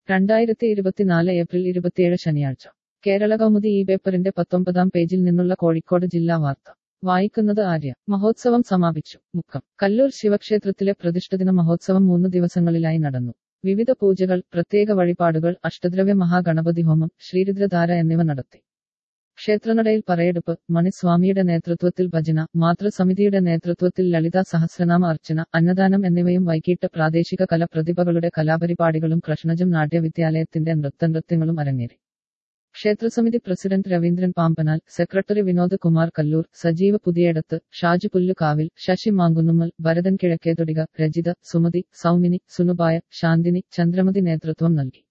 രണ്ടായിരത്തി ഇരുപത്തിനാല് ഏപ്രിൽ ഇരുപത്തിയേഴ് ശനിയാഴ്ച കേരള കൗമുദി ഈ പേപ്പറിന്റെ പത്തൊമ്പതാം പേജിൽ നിന്നുള്ള കോഴിക്കോട് ജില്ലാ വാർത്ത വായിക്കുന്നത് ആര്യ മഹോത്സവം സമാപിച്ചു മുക്കം കല്ലൂർ ശിവക്ഷേത്രത്തിലെ പ്രതിഷ്ഠദിന മഹോത്സവം മൂന്ന് ദിവസങ്ങളിലായി നടന്നു വിവിധ പൂജകൾ പ്രത്യേക വഴിപാടുകൾ അഷ്ടദ്രവ്യ മഹാഗണപതി ഹോമം ശ്രീരുദ്രധാര എന്നിവ നടത്തി ക്ഷേത്രനടയിൽ പറയെടുപ്പ് മണിസ്വാമിയുടെ നേതൃത്വത്തിൽ ഭജന മാതൃസമിതിയുടെ നേതൃത്വത്തിൽ ലളിത സഹസ്രനാമ അർച്ചന അന്നദാനം എന്നിവയും വൈകിട്ട് പ്രാദേശിക കലപ്രതിഭകളുടെ കലാപരിപാടികളും കൃഷ്ണജം നാട്യവിദ്യാലയത്തിന്റെ നൃത്തനൃത്യങ്ങളും അരങ്ങേറി ക്ഷേത്രസമിതി പ്രസിഡന്റ് രവീന്ദ്രൻ പാമ്പനാൽ സെക്രട്ടറി വിനോദ് കുമാർ കല്ലൂർ സജീവ പുതിയടത്ത് ഷാജു പുല്ലുകാവിൽ ശശി മാങ്കുന്നുമ്മൽ ഭരതൻ കിഴക്കേതൊടിക രജിത സുമതി സൗമിനി സുനുബായ ശാന്തിനി ചന്ദ്രമതി നേതൃത്വം നൽകി